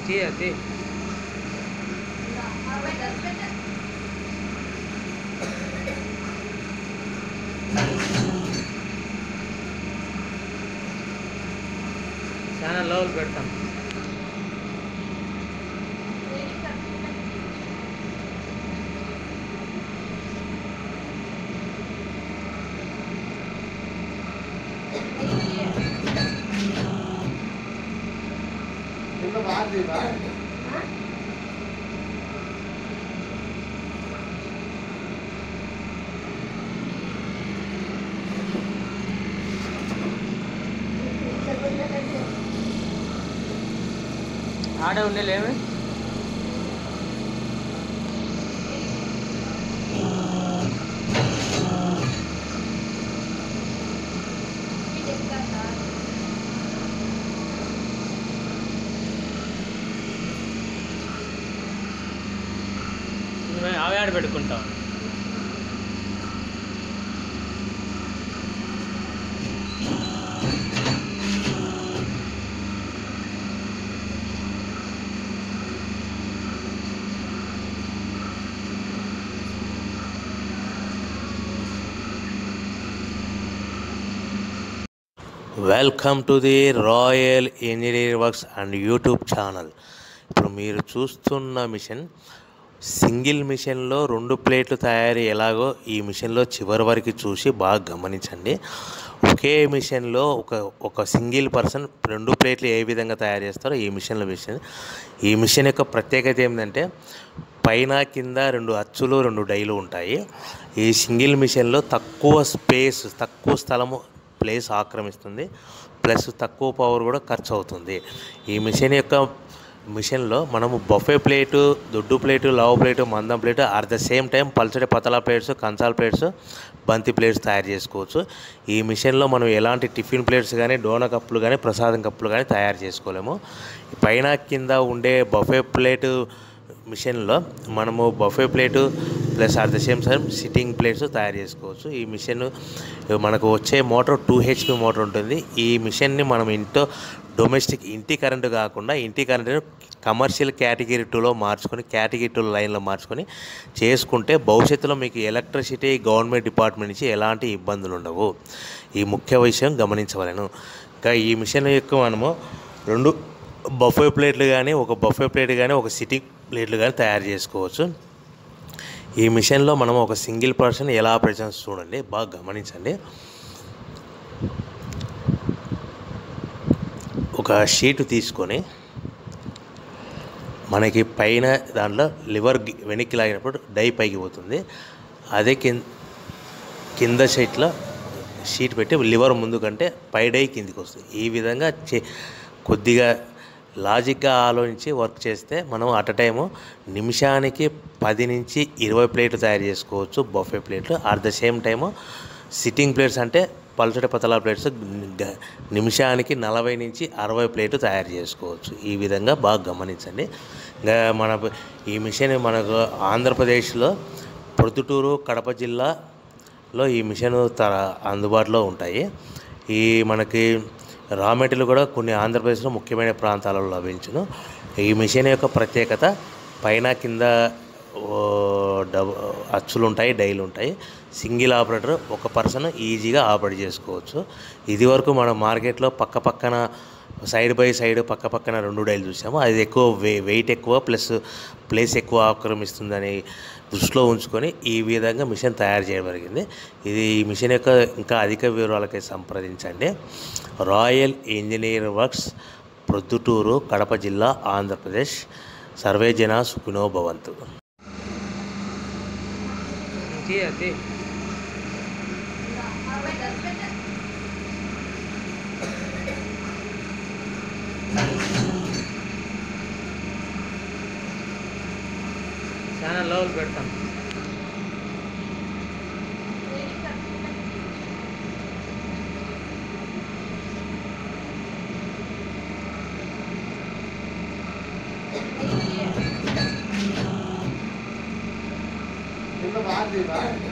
తీయ తీ చాలా లోపల పెడతాం ఆడే ఉండేలేమి నువ్వే అవి ఆడ పెట్టుకుంటావు welcome to the royal engineer works and YouTube channel ఇప్పుడు మీరు చూస్తున్న మిషన్ సింగిల్ మిషన్లో రెండు ప్లేట్లు తయారీ ఎలాగో ఈ మిషన్లో చివరి వరకు చూసి బాగా గమనించండి ఒకే మిషన్లో ఒక ఒక సింగిల్ పర్సన్ రెండు ప్లేట్లు ఏ విధంగా తయారు చేస్తారో ఈ మిషన్లో మిషన్ ఈ మిషన్ యొక్క ప్రత్యేకత ఏంటంటే పైన కింద రెండు అచ్చులు రెండు డైలు ఉంటాయి ఈ సింగిల్ మిషన్లో తక్కువ స్పేస్ తక్కువ స్థలము ప్లేస్ ఆక్రమిస్తుంది ప్లస్ తక్కువ పవర్ కూడా ఖర్చు అవుతుంది ఈ మిషన్ యొక్క మిషన్లో మనము బఫే ప్లేటు దొడ్డు ప్లేటు లావు ప్లేటు మందం plate at the same time పల్చడి పతలా ప్లేట్స్ కంచాల ప్లేట్స్ బంతి ప్లేట్స్ తయారు చేసుకోవచ్చు ఈ మిషన్లో మనం ఎలాంటి టిఫిన్ ప్లేట్స్ కానీ డోన కప్పులు కానీ ప్రసాదం కప్పులు కానీ తయారు చేసుకోలేము పైన కింద ఉండే బఫే ప్లేటు మిషన్లో మనము buffet plate plus at the same time sitting plates తయారు చేసుకోవచ్చు ఈ మిషన్ మనకు వచ్చే మోటార్ టూ హెచ్పి మోటార్ ఉంటుంది ఈ మిషన్ని మనం ఇంట్లో డొమెస్టిక్ ఇంటి కరెంటు కాకుండా ఇంటి కరెంటును కమర్షియల్ కేటగిరీ టూలో మార్చుకొని కేటగిరీ టూ లైన్లో మార్చుకొని చేసుకుంటే భవిష్యత్తులో మీకు ఎలక్ట్రిసిటీ గవర్నమెంట్ డిపార్ట్మెంట్ నుంచి ఎలాంటి ఇబ్బందులు ఉండవు ఈ ముఖ్య విషయం గమనించవలను ఇంకా ఈ మిషన్ యొక్క మనము రెండు బఫే ప్లేట్లు కానీ ఒక బఫే ప్లేట్ కానీ ఒక సిట్టింగ్ ప్లేట్లు కానీ తయారు చేసుకోవచ్చు ఈ మిషన్లో మనం ఒక సింగిల్ పర్సన్ ఎలా ఆపరేషన్స్ చూడండి బాగా గమనించండి ఒక షీట్ తీసుకొని మనకి పైన దాంట్లో లివర్ గి- వెనక్కి లాగినప్పుడు డై పైకి పోతుంది అదే కింద కింద షీట్లో షీట్ పెట్టి లివర్ ముందు కంటే పై డై కిందికి వస్తుంది ఈ విధంగా చే కొద్దిగా లాజిక్గా ఆలోచించి వర్క్ చేస్తే మనం అట్ టైము నిమిషానికి పది నుంచి ఇరవై ప్లేట్లు తయారు చేసుకోవచ్చు బఫే ప్లేట్లు at the same time sitting plates అంటే పల్చటి పతలా ప్లేట్స్ గ- నిమిషానికి నలభై నుంచి అరవై ప్లేట్లు తయారు చేసుకోవచ్చు ఈ విధంగా బాగా గమనించండి ఇంకా మన ఈ మిషన్ మనకు ఆంధ్రప్రదేశ్లో ప్రొద్దుటూరు కడప జిల్లాలో ఈ మిషన్ త అందుబాటులో ఉంటాయి ఈ మనకి రా మెటీరియల్ కూడా కొన్ని ఆంధ్రప్రదేశ్లో ముఖ్యమైన ప్రాంతాలలో లభించును ఈ మిషన్ యొక్క ప్రత్యేకత పైన కింద ఓ డబ అచ్చులు ఉంటాయి డైలు ఉంటాయి సింగిల్ ఆపరేటర్ ఒక పర్సన్ ఈజీగా ఆపరేట్ చేసుకోవచ్చు ఇది వరకు మనం మార్కెట్లో పక్క పక్కన సైడ్ బై సైడ్ పక్క పక్కన రెండు డైలు చూసాము అది ఎక్కువ వే వెయిట్ ఎక్కువ ప్లస్ ప్లేస్ ఎక్కువ ఆక్రమిస్తుందని దృష్టిలో ఉంచుకొని ఈ విధంగా మిషన్ తయారు చేయడం జరిగింది ఇది ఈ మిషన్ యొక్క ఇంకా అధిక వివరాలకై సంప్రదించండి royal engineer works Proddatur Kadapa జిల్లా ఆంధ్రప్రదేశ్ సర్వే జన సుఖినో భవంతు తీయ తీ చాలా లోపల పెడతాం ఇంకా బాగా